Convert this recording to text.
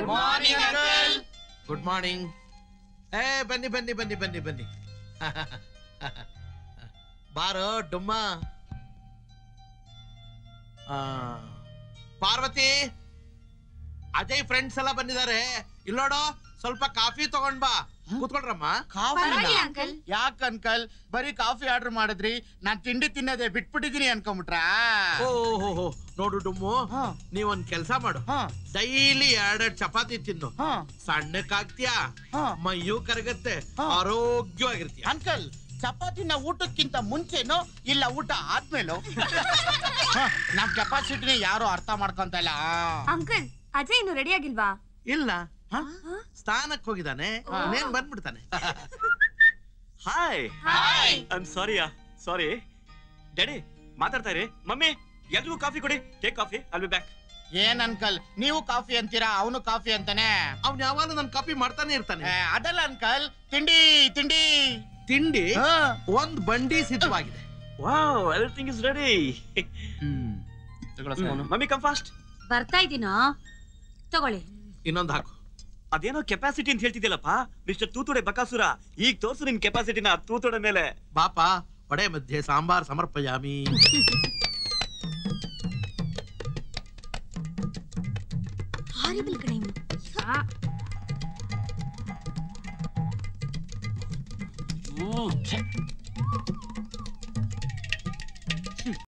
Morning uncle good morning ಏ ಬನ್ನಿ ಬನ್ನಿ ಬನ್ನಿ ಬನ್ನಿ ಬನ್ನಿ ಬಾರೋ ಡುಮ್ಮ ಆ, ಪಾರ್ವತಿ ಅಜಯ್ ಫ್ರೆಂಡ್ಸ್ ಎಲ್ಲ ಬಂದಿದ್ದಾರೆ ಇಲ್ಲೋಡು ಸ್ವಲ್ಪ ಕಾಫಿ ತಗೊಂಡ್ ಬಾ ಕೂತ್ಕೊಳ್ರಮ್ಮ ಕಾಫಿ ಅಂಕಲ್ ಯಾಕ ಅಂಕಲ್ ಬರೀ ಕಾಫಿ ಆರ್ಡರ್ ಮಾಡಿದ್ರಿ ನಾನ್ ತಿಂಡಿ ತಿನ್ನೋದೇ ಬಿಟ್ಬಿಟ್ಟಿದೀನಿ ಅನ್ಕೊಂಬಿಟ್ರಾ ಓಹೋ ನೋಡು ಡುಮ್ಮು ಹಾ, ನೀವೊಂದ್ ಕೆಲ್ಸ ಮಾಡು ಹಾ, ಡೈಲಿ ಎರಡೆರಡು ಚಪಾತಿ ತಿನ್ನು ಹಾ, ಸಣ್ಣಕ್ಕಾಗ್ತೀಯಾ ಹಾ. ಮೈಯೂ ಕರಗತ್ತೆ ಹಾ. ಆರೋಗ್ಯವಾಗಿರ್ತೀಯ ಅಂಕಲ್ ಚಪಾತಿನ ಊಟಕ್ಕಿಂತ ಮುಂಚೆನೋ ಇಲ್ಲ ಊಟ ಆದ್ಮೇಲೋ ಹಾ, ನಮ್ ಕೆಪಾಸಿಟಿನ ಯಾರು ಅರ್ಥ ಮಾಡ್ಕೊಂತ ಇಲ್ಲ ಆ. ಅಂಕಲ್ ಅಜಯ್ ಇನ್ನು ರೆಡಿ ಆಗಿಲ್ವಾ ಇಲ್ಲ ಹಾ? ಸ್ಥಾನಕ್ ಹೋಗಿದ್ದಾನೆ ಇನ್ನೇನ್ ಬಂದ್ಬಿಡ್ತಾನೆ ಹಾಯ್ ಹಾಯ್. ಐಮ್ ಸಾರಿಯಾ ಸಾರಿ ಡ್ಯಾಡಿ ಮಾತಾಡ್ತಾ ಇರಿ ಮಮ್ಮಿ ಎಲ್ರಿಗೂ ಕಾಫಿ ಕೊಡಿ take coffee I'll be back ಏನ್ ಅಂಕಲ್ ನೀವು ಕಾಫಿ ಅಂತೀರಾ ಅವನು ಕಾಫಿ ಅಂತಾನೆ ಅವ್ನ್ ಯಾವಾಗಲೂ ನನ್ ಕಾಪಿ ಮಾಡ್ತಾನೆ ಇರ್ತಾನೆ ಏ, ಅದಲ್ಲ ಅಂಕಲ್ ತಿಂಡಿ ತಿಂಡಿ ತಿಂಡಿ ಹಾ. ಒಂದ್ ಬಂಡಿ ಸಿದ್ಧವಾಗಿದೆ wow everything is ready mummy come fast ಬರ್ತಾ ಇದೀನಾ ತಗೊಳ್ಳಿ ಇನ್ನೊಂದ್ ಹಾಕು ಅದೇನೋ ಕೆಪಾಸಿಟಿ ಅಂತ ಹೇಳ್ತಿದ್ಯಲ್ಲಪ್ಪ ಮಿಸ್ಟರ್ ತೂತುಡೆ ಬಕಾಸುರ ಈಗ ತೋರ್ಸು ನಿನ್ ಕೆಪಾಸಿಟಿನ ತೂತುಡೆ ಮೇಲೆ ಬಾಪ ಒಡೆ ಮಧ್ಯೆ ಸಾಂಬಾರ್ ಸಮರ್ಪಯಾಮಿ ಹಾರಿಬಲ್ ಕಡೆ